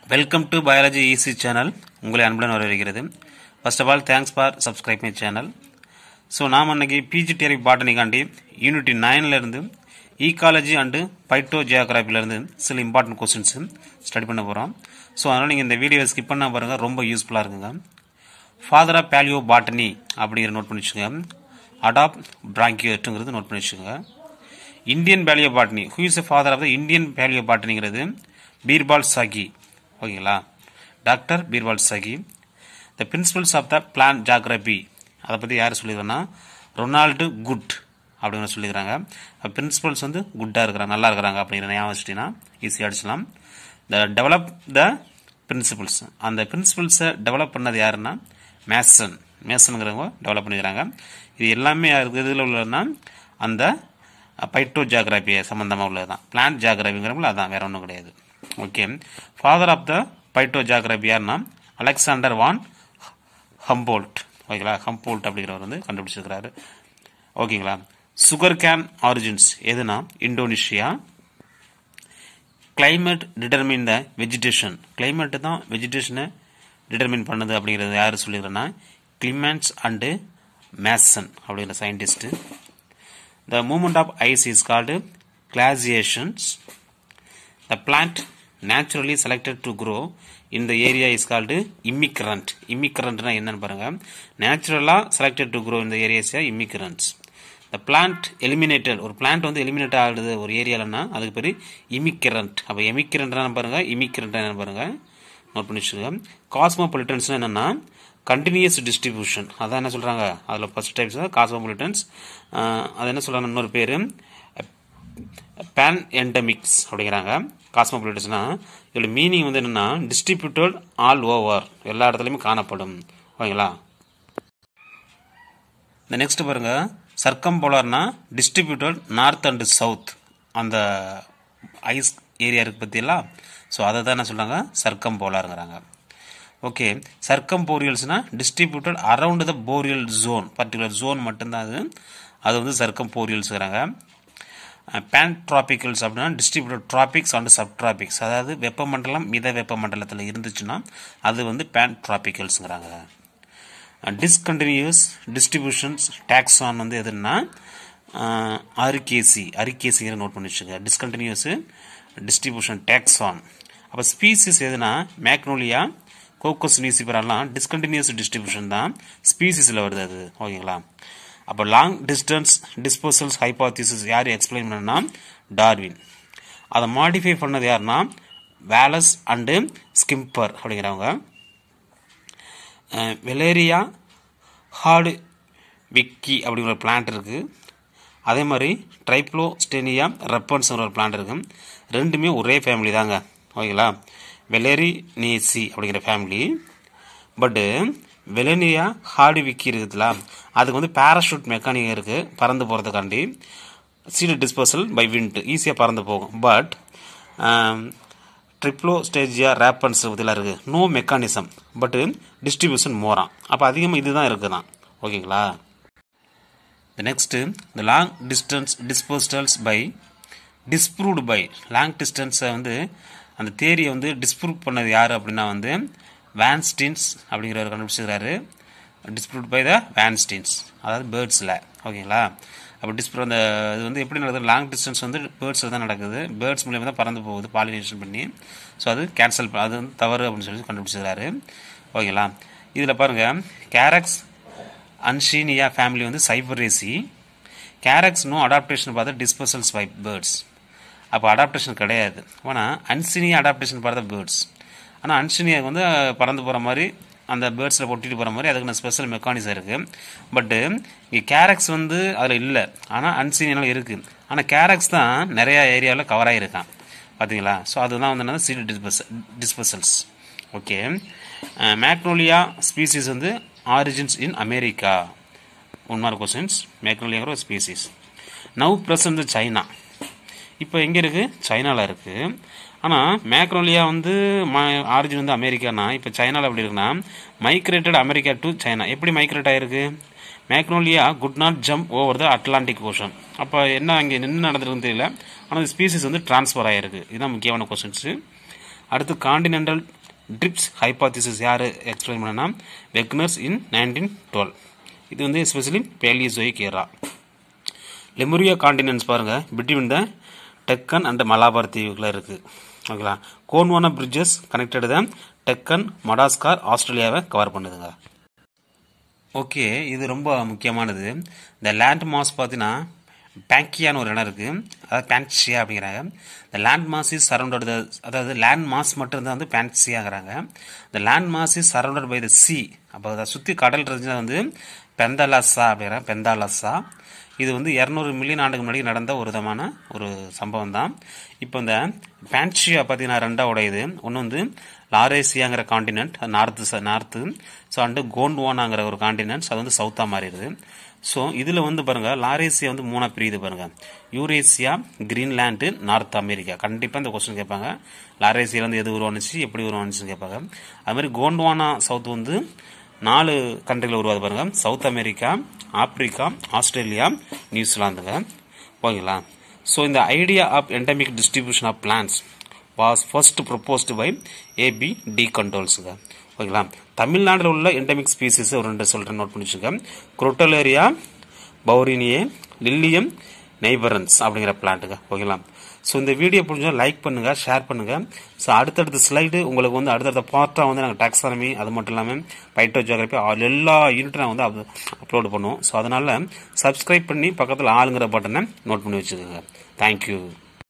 welcome to biology easy channel உங்களை அன்புடன் வரவேற்கிறது first of all thanks for subscribe my channel so நாம் அன்னைக்கு பிஜிடிஆரி பாட்டனிக்காண்டி யூனிட்டி நைன்லேருந்து ஈகாலஜி அண்டு பைட்டோ ஜியோகிராஃபிலேருந்து சில இம்பார்ட்டன்ட் கொஸ்டின்ஸ் ஸ்டடி பண்ண போகிறோம் ஸோ அதனால் நீங்கள் இந்த வீடியோவை ஸ்கிப் பண்ண பாருங்கள் ரொம்ப யூஸ்ஃபுல்லாக இருக்குங்க ஃபாதர் ஆஃப் பேலியோ பாட்டனி அப்படிங்கிற நோட் பண்ணி வச்சுக்கோங்க அடாப் பிராங்கியோட்டுங்கிறது நோட் பண்ணி வச்சுக்கோங்க Indian palaeobotany who is father of the Indian பேலியோ பாட்டனிங்கிறது பீர்பால் சாகி ஓகேங்களா doctor Birbal Sahni the principles of the plant geography அதை பற்றி யார் சொல்லியிருக்கோன்னா ரொனால்டு குட் அப்படின்னு சொல்லிக்கிறாங்க பிரின்சிபல்ஸ் வந்து குட்டாக இருக்கிறாங்க நல்லா இருக்கிறாங்க அப்படிங்கிற ஞாபகம் வச்சுட்டீங்கன்னா ஈஸியாக அடிச்சலாம் த டெவலப் த பிரின்சிபல்ஸ் அந்த பிரின்சிபல்ஸை டெவலப் பண்ணது யாருன்னா மேசன் மேசனுங்கிறவங்க டெவலப் பண்ணிக்கிறாங்க இது எல்லாமே யாருக்கு இதில் உள்ளதுன்னா அந்த பைட்டோ ஜாகிராபி சம்மந்தமாக உள்ளது தான் பிளான்ட் ஜாகிராபிங்கிறவங்கள அதான் வேற ஒன்றும் கிடையாது okay father of the phytogeography யாருன்னா அலெக்சாண்டர் வான் ஹம்போல்ட் ஓகேங்களா ஹம்போல்ட் அப்படிங்கிறவர் வந்து கண்டுபிடிச்சிருக்கிறாரு ஓகேங்களா சுகர் கேன் ஆரிஜின்ஸ் எதுனா Indonesia climate determine the vegetation climate தான் வெஜிடேஷனை டிட்டர்மின் பண்ணுது அப்படிங்கிறது யார் சொல்லிடுறேன்னா கிளிமெண்ட்ஸ் அண்டு மேசன் அப்படிங்கிற scientist the movement of ice is called glaciations the plant naturally selected to grow இந்த ஏரியா இஸ் கால்டு இம்மிக்ரண்ட் இம்மிக்ரண்ட்னா என்னன்னு பாருங்க நேச்சுரலாக செலக்டட் டு க்ரோ இந்த ஏரியாஸ் இம்மிக்ரண்ட்ஸ் த பிளான்ட் எலிமினேட்டட் ஒரு பிளான்ட் வந்து எலிமினேட் ஆகுது ஒரு ஏரியாலன்னா அதுக்கு பேர் இமிக்ரண்ட் அப்போ எமிக்ரண்ட்னா பாருங்க இமிக்ரண்ட் என்ன பாருங்க நோட் பண்ணி வச்சுக்கோங்க காஸ்மோபாலிட்டன்ஸ் என்னன்னா கண்டினியூஸ் டிஸ்ட்ரிபியூஷன் அதான் என்ன சொல்றாங்க அதில் ஃபர்ஸ்ட் டைப்ஸ் காஸ்மோபாலிட்டன்ஸ் அது என்ன சொல்றாங்க இன்னொரு பேர் பேன் என்டமிக்ஸ் அப்படிங்கிறாங்க காஸ்மோபாலிட்டன்ஸ்னா இதோட மீனிங் வந்து என்னன்னா டிஸ்ட்ரிபியூட்டட் ஆல் ஓவர் எல்லா இடத்துலையுமே காணப்படும் ஓகேங்களா இந்த நெக்ஸ்ட் பாருங்க சர்க்கம் போலார்னா டிஸ்ட்ரிபியூட்டட் நார்த் அண்ட் சவுத் அந்த ஐஸ் ஏரியா இருக்கு பற்றியெல்லாம் ஸோ அதை தான் என்ன சொல்கிறாங்க சர்க்கம் போலாருங்கிறாங்க ஓகே சர்க்கம் போரியல்ஸ்னா distributed around the boreal zone particular zone மட்டும்தான் அது அது வந்து சர்க்கம் போரியல்ஸுங்கிறாங்க பேன் ட்ராபிக்கல்ஸ் அப்படின்னா distributed tropics and subtropics அதாவது வெப்பமண்டலம் மித வெப்பமண்டலத்தில் இருந்துச்சுன்னா அது வந்து பேன் ட்ராபிக்கல்ஸுங்கிறாங்க டிஸ்கண்டினியூஸ் டிஸ்ட்ரிபியூஷன்ஸ் டேக்ஸான் வந்து எதுன்னா அரிகேசி அரிகேசிங்கிற நோட் பண்ணி வச்சுங்க டிஸ்கண்டினியூஸ் டிஸ்ட்ரிபியூஷன் டேக்ஸான் அப்போ ஸ்பீசிஸ் எதுனா மேக்னோலியா கோக்கோஸ் நியூசிபரெல்லாம் டிஸ்கண்டினியூஸ் டிஸ்ட்ரிபியூஷன் தான் ஸ்பீசிஸில் வருது அது ஓகேங்களா அப்போ லாங் டிஸ்டன்ஸ் டிஸ்போசல்ஸ் ஹைபாத்திசிஸ் யார் எக்ஸ்பிளைன் பண்ணனா டார்வின் அதை மாடிஃபை பண்ணது யாருன்னா வேலஸ் அண்டு ஸ்கிம்பர் அப்படிங்கிறவங்க வெலேரியா ஹார்டு விக்கி அப்படிங்கிற ஒரு பிளான்ட் இருக்குது அதே மாதிரி ட்ரைப்ளோஸ்டேனியா ரெப்பன்ஸுங்கிற ஒரு பிளான்ட் இருக்குது ரெண்டுமே ஒரே ஃபேமிலி தாங்க ஓகேங்களா வெலேரி நேசி அப்படிங்கிற ஃபேமிலி பட்டு வெலனியா ஹார்டு விக்கி இருக்குதுல அதுக்கு வந்து பேராஷூட் மெக்கானிக் இருக்குது பறந்து போகிறதுக்காண்டி சீடு டிஸ்போசல் பை விண்ட் ஈஸியாக பறந்து போகும் பட் ட்ரிப்ளோ ஸ்டேஜியா ரேப்பன்ஸ் இதெல்லாம் இருக்குது நோ மெக்கானிசம் பட்டு டிஸ்ட்ரிபியூஷன் மோரான் அப்போ அதிகமாக இதுதான் இருக்குது தான் ஓகேங்களா த நெக்ஸ்ட்டு இந்த long distance dispersals by disproved by long டிஸ்டன்ஸை வந்து அந்த தேரியை வந்து டிஸ்ப்ரூவ் பண்ணது யார் அப்படின்னா வந்து வேன்ஸ்டீன்ஸ் அப்படிங்கிறவர் கண்டுபிடிச்சிருக்காரு டிஸ்ப்ரூவ் பை த வேன்ஸ்டீன்ஸ் அதாவது பேர்ட்ஸில் ஓகேங்களா அப்போ டிஸ்ப்ரூவ் அந்த இது வந்து எப்படி நடக்குது லாங் டிஸ்டன்ஸ் வந்து பேர்ட்ஸில் தான் நடக்குது பேர்ட்ஸ் மூலியமாக தான் பறந்து போகுது பாலினேஷன் பண்ணி ஸோ அது கேன்சல் அது வந்து தவறு அப்படின்னு சொல்லி கண்டுபிடிச்சிருக்காரு ஓகேங்களா இதில் பாருங்கள் கேரக்ஸ் அன்ஷீனியா ஃபேமிலி வந்து சைபரேசி கேரக்ஸ் நோ அடாப்டேஷன் பார்த்தா டிஸ்போசல்ஸ் பை பேர்ட்ஸ் அப்போ அடாப்டேஷன் கிடையாது ஆனால் அன்சினியா அடாப்டேஷன் பார்த்தா பேர்ட்ஸ் ஆனால் அன்சினியாவுக்கு வந்து பறந்து போகிற மாதிரி அந்த பேர்ட்ஸில் பொட்டிட்டு போகிற மாதிரி அதுக்கு ஸ்பெஷல் மெக்கானிசம் இருக்குது பட்டு இங்கே கேரக்ஸ் வந்து அதில் இல்லை ஆனால் அன்சீனியெல்லாம் இருக்குது ஆனால் கேரக்ஸ் தான் நிறையா ஏரியாவில் கவர் ஆகிருக்கான் பார்த்தீங்களா ஸோ அதுதான் வந்து என்னது சீடு டிஸ்பஸ் டிஸ்பசல்ஸ் ஓகே மேக்னோலியா ஸ்பீசிஸ் வந்து origins in America one mark questions மேக்னோலியாங்கிற ஒரு ஸ்பீசிஸ் நவ் ப்ரெசன்ட் சைனா இப்போ எங்கே இருக்குது சைனாவில் இருக்குது ஆனால் மேக்ரோலியா வந்து ஆரிஜின் வந்து அமெரிக்கானா இப்போ சைனாவில் எப்படி இருக்குன்னா மைக்ரேட்டட் அமெரிக்கா டு சைனா எப்படி மைக்ரேட் ஆகிருக்கு magnolia could not jump over the Atlantic ocean அப்போ என்ன அங்கே என்ன நடந்திருக்குன்னு தெரியல ஆனால் ஸ்பீசிஸ் வந்து டிரான்ஸ்ஃபர் ஆகிருக்கு இதுதான் முக்கியமான கொஸ்டின்ஸு அடுத்து காண்டினென்டல் ட்ரிப்ஸ் ஹைபாத்திசிஸ் யார் எக்ஸ்பிளைன் பண்ணனா வெக்னர்ஸ் இன் நைன்டீன் டுவெல் இது வந்து especially Palaeozoic era Lemuria continents பாருங்கள் between the Deccan and Malabar தீவுகளில் இருக்குது ஓகேங்களா Gondwana bridges connected the Deccan Madagascar ஆஸ்திரேலியாவை கவர் பண்ணுதுங்க ஓகே இது ரொம்ப முக்கியமானது இந்த லேண்ட் மாஸ் பார்த்தீங்கன்னா பேங்கியான்னு ஒரு இடம் இருக்குது அதாவது பேன்சியா அப்படிங்கிறாங்க இந்த land mass is surrounded the அதாவது லேண்ட் மாஸ் மட்டும்தான் வந்து பேன்சியாங்கிறாங்க இந்த land mass is surrounded by the sea அப்போ அதை சுற்றி கடல் இருந்துச்சுன்னா வந்து பெந்தாலாசா அப்படிங்கிறாங்க பெந்தாலாசா இது வந்து இரநூறு மில்லியன் ஆண்டுக்கு முன்னாடி நடந்த ஒரு விதமான ஒரு சம்பவம் தான் இப்போ இந்த பேன்சியா பார்த்தீங்கன்னா ரெண்டாக உடையுது ஒன்று வந்து லாரேசியாங்கிற காண்டினென்ட் அது நார்த்து நார்த்து ஸோ அண்டு கோண்ட்வானாங்கிற ஒரு காண்டினென்ட்ஸ் அது வந்து சவுத்தாக மாறிடுது ஸோ இதில் வந்து பாருங்கள் லாரேசியா வந்து மூணாக பிரியுது பாருங்கள் யூரேசியா கிரீன்லாண்டு நார்த் அமெரிக்கா கண்டிப்பாக இந்த கொஸ்டின் கேட்பாங்க லாரேசியா வந்து எது உருவானுச்சு எப்படி உருவானுச்சுன்னு கேட்பாங்க அது மாதிரி கோண்ட்வானா சவுத் வந்து நாலு கண்ட்ரியில் உருவாது பாருங்க சவுத் அமெரிக்கா ஆப்பிரிக்கா ஆஸ்திரேலியா நியூசிலாந்துங்க ஓகேங்களா ஸோ இந்த idea of endemic distribution of plants was first proposed by A P de கண்ட்ரோல்ஸுங்க ஓகேங்களா தமிழ்நாட்டில் உள்ள என்டமிக் ஸ்பீசிஸ் ஒரு ரெண்டு சொல்கிறேன் நோட் பண்ணி வச்சுங்க குரோட்டலேரியா பௌரினியே லில்லியம் நெய்பரன்ஸ் அப்படிங்கிற பிளான்ட்டுங்க ஓகேங்களா ஸோ இந்த வீடியோ பிடிச்சா லைக் பண்ணுங்கள் ஷேர் பண்ணுங்கள் ஸோ அடுத்தடுத்த ஸ்லைடு உங்களுக்கு வந்து அடுத்தடுத்த பார்ட்டாக வந்து நாங்கள் டாக்ஸானமி அது மட்டும் இல்லாமல் பைட்டோ ஜியோகிராஃபி எல்லா யூனிட்டும் நான் வந்து அப்லோடு பண்ணுவோம் ஸோ அதனால் சப்ஸ்கிரைப் பண்ணி பக்கத்தில் ஆளுங்கிற பட்டனை நோட் பண்ணி வச்சுக்கோங்க தேங்க்யூ